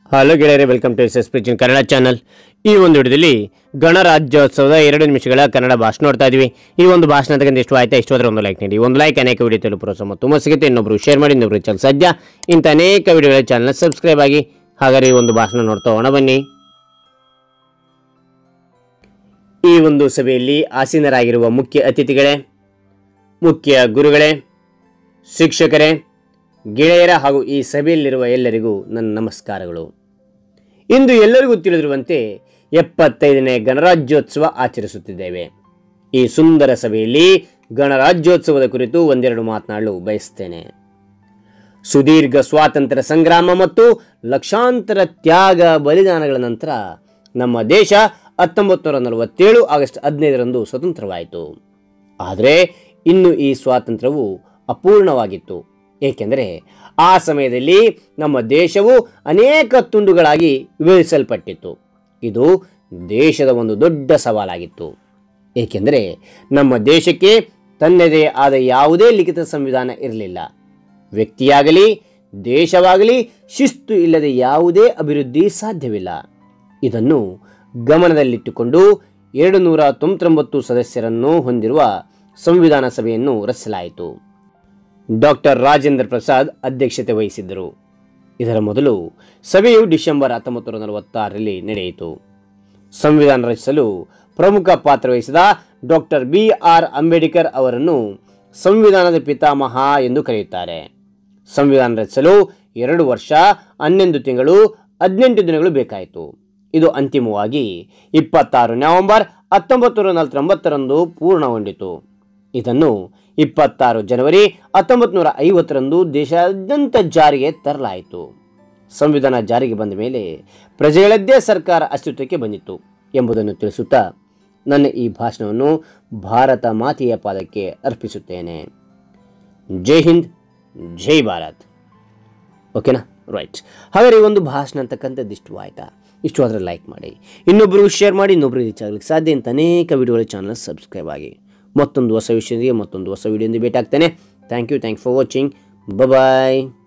hello ಗೆಳೆಯರೆ welcome to S S ಪ್ರಿಚಿನ್ Kannada channel ಈ ಒಂದು ವಿಡಿಯೋದಲ್ಲಿ ಗಣರಾಜ್ಯೋತ್ಸವದ ಎರಡು ನಿಮಿಷಗಳ ಕನ್ನಡ ಭಾಷಣ ನೋಡ್ತಾ ಇದೀವಿ ಈ ಒಂದು ಭಾಷಣ ತಗೊಂಡು ಎಷ್ಟು ಆಯ್ತಾ ಇಷ್ಟು ಹೋದ್ರೆ ಒಂದು ಲೈಕ್ ನೀಡಿ ಒಂದು ಲೈಕ್ ಅನೇಕ ವಿಡಿಯೋ ತಲುಪು ಪ್ರೋತ್ಸಾಹ ತುಂಬ ಸಿಗುತ್ತೆ ಇನ್ನೊಬ್ರು ಶೇರ್ ಮಾಡಿ ಇನ್ನೊಬ್ರು ಚಾನಲ್ ಸದ್ಯ ಇಂಥ ಅನೇಕ ವಿಡಿಯೋಗಳ ಚಾನಲ್ ಸಬ್ಸ್ಕ್ರೈಬ್ ಆಗಿ ಹಾಗಾದ್ರೆ ಈ ಒಂದು ಭಾಷಣ ನೋಡ್ತಾ ಹೋಗೋಣ ಬನ್ನಿ ಈ ಒಂದು ಸಭೆಯಲ್ಲಿ ಆಸೀನರಾಗಿರುವ ಮುಖ್ಯ ಅತಿಥಿಗಳೇ ಮುಖ್ಯ ಗುರುಗಳೇ ಶಿಕ್ಷಕರೇ ಗೆಳೆಯರ ಹಾಗೂ ಈ ಸಭೆಯಲ್ಲಿರುವ ಎಲ್ಲರಿಗೂ ನನ್ನ ನಮಸ್ಕಾರಗಳು ಇಂದು ಎಲ್ಲರಿಗೂ ತಿಳಿದಿರುವಂತೆ ಎಪ್ಪತ್ತೈದನೇ ಗಣರಾಜ್ಯೋತ್ಸವ ಆಚರಿಸುತ್ತಿದ್ದೇವೆ ಈ ಸುಂದರ ಸಭೆಯಲ್ಲಿ ಗಣರಾಜ್ಯೋತ್ಸವದ ಕುರಿತು ಒಂದೆರಡು ಮಾತನಾಡಲು ಬಯಸ್ತೇನೆ ಸುದೀರ್ಘ ಸ್ವಾತಂತ್ರ್ಯ ಸಂಗ್ರಾಮ ಮತ್ತು ಲಕ್ಷಾಂತರ ತ್ಯಾಗ ಬಲಿದಾನಗಳ ನಂತರ ನಮ್ಮ ದೇಶ ಹತ್ತೊಂಬತ್ತು ನೂರ ನಲವತ್ತೇಳು ಆಗಸ್ಟ್ ಹದಿನೈದರಂದು ಸ್ವತಂತ್ರವಾಯಿತು ಆದರೆ ಇನ್ನು ಈ ಸ್ವಾತಂತ್ರ್ಯವು ಅಪೂರ್ಣವಾಗಿತ್ತು ಏಕೆಂದರೆ ಆ ಸಮಯದಲ್ಲಿ ನಮ್ಮ ದೇಶವು ಅನೇಕ ತುಂಡುಗಳಾಗಿ ವಿಭಜಿಸಲ್ಪಟ್ಟಿತ್ತು ಇದು ದೇಶದ ಒಂದು ದೊಡ್ಡ ಸವಾಲಾಗಿತ್ತು ಏಕೆಂದರೆ ನಮ್ಮ ದೇಶಕ್ಕೆ ತನ್ನದೇ ಆದ ಯಾವುದೇ ಲಿಖಿತ ಸಂವಿಧಾನ ಇರಲಿಲ್ಲ ವ್ಯಕ್ತಿಯಾಗಲಿ ದೇಶವಾಗಲಿ ಶಿಸ್ತು ಇಲ್ಲದೆ ಯಾವುದೇ ಅಭಿವೃದ್ಧಿ ಸಾಧ್ಯವಿಲ್ಲ ಇದನ್ನು ಗಮನದಲ್ಲಿಟ್ಟುಕೊಂಡು ಎರಡು ನೂರ ತೊಂಬತ್ತೊಂಬತ್ತು ಸದಸ್ಯರನ್ನು ಹೊಂದಿರುವ ಸಂವಿಧಾನ ಸಭೆಯನ್ನು ರಚಿಸಲಾಯಿತು ಡಾಕ್ಟರ್ ರಾಜೇಂದ್ರ ಪ್ರಸಾದ್ ಅಧ್ಯಕ್ಷತೆ ವಹಿಸಿದ್ದರು ಇದರ ಮೊದಲು ಸಭೆಯು ಡಿಸೆಂಬರ್ ಹತ್ತೊಂಬತ್ತು ನೂರ ನಲವತ್ತಾರರಲ್ಲಿ ನಡೆಯಿತು ಸಂವಿಧಾನ ರಚಿಸಲು ಪ್ರಮುಖ ಪಾತ್ರ ವಹಿಸಿದ ಡಾಕ್ಟರ್ ಬಿ ಆರ್ ಅಂಬೇಡ್ಕರ್ ಅವರನ್ನು ಸಂವಿಧಾನದ ಪಿತಾಮಹ ಎಂದು ಕರೆಯುತ್ತಾರೆ ಸಂವಿಧಾನ ರಚಿಸಲು ಎರಡು ವರ್ಷ ಹನ್ನೊಂದು ತಿಂಗಳು ಹದಿನೆಂಟು ದಿನಗಳು ಬೇಕಾಯಿತು ಇದು ಅಂತಿಮವಾಗಿ ಇಪ್ಪತ್ತಾರು ನವೆಂಬರ್ ಹತ್ತೊಂಬತ್ತು ನೂರ ನಲವತ್ತೊಂಬತ್ತರಂದು ಪೂರ್ಣಗೊಂಡಿತು ಇದನ್ನು ಇಪ್ಪತ್ತಾರು ಜನವರಿ ಹತ್ತೊಂಬತ್ತು ನೂರ ಐವತ್ತರಂದು ದೇಶಾದ್ಯಂತ ಜಾರಿಗೆ ತರಲಾಯಿತು ಸಂವಿಧಾನ ಜಾರಿಗೆ ಬಂದ ಮೇಲೆ ಪ್ರಜೆಗಳದ್ದೇ ಸರ್ಕಾರ ಅಸ್ತಿತ್ವಕ್ಕೆ ಬಂದಿತ್ತು ಎಂಬುದನ್ನು ತಿಳಿಸುತ್ತಾ ನನ್ನ ಈ ಭಾಷಣವನ್ನು ಭಾರತ ಮಾತೆಯ ಪಾದಕ್ಕೆ ಅರ್ಪಿಸುತ್ತೇನೆ ಜೈ ಹಿಂದ್ ಜೈ ಭಾರತ್ ಓಕೆನಾ ರೈಟ್ ಹಾಗಾದ್ರೆ ಈ ಒಂದು ಭಾಷಣ ಅಂತಕ್ಕಂಥದ್ದು ಇಷ್ಟು ಆಯಿತಾ ಇಷ್ಟು ಆದರೆ ಲೈಕ್ ಮಾಡಿ ಇನ್ನೊಬ್ಬರು ಶೇರ್ ಮಾಡಿ ಇನ್ನೊಬ್ಬರು ರೀಚ್ ಆಗ್ಲಿಕ್ಕೆ ಸಾಧ್ಯ ಅಂತ ಅನೇಕ ವಿಡಿಯೋಗಳ ಚಾನಲ್ ಸಬ್ಸ್ಕ್ರೈಬ್ ಆಗಿ ಮತ್ತೊಂದು ಹೊಸ ವಿಷಯದೊಂದಿಗೆ ಮತ್ತೊಂದು ಹೊಸ ವಿಡಿಯೋದಿಂದ ಭೇಟಿ ಆಗ್ತೇನೆ thank you thank for watching bye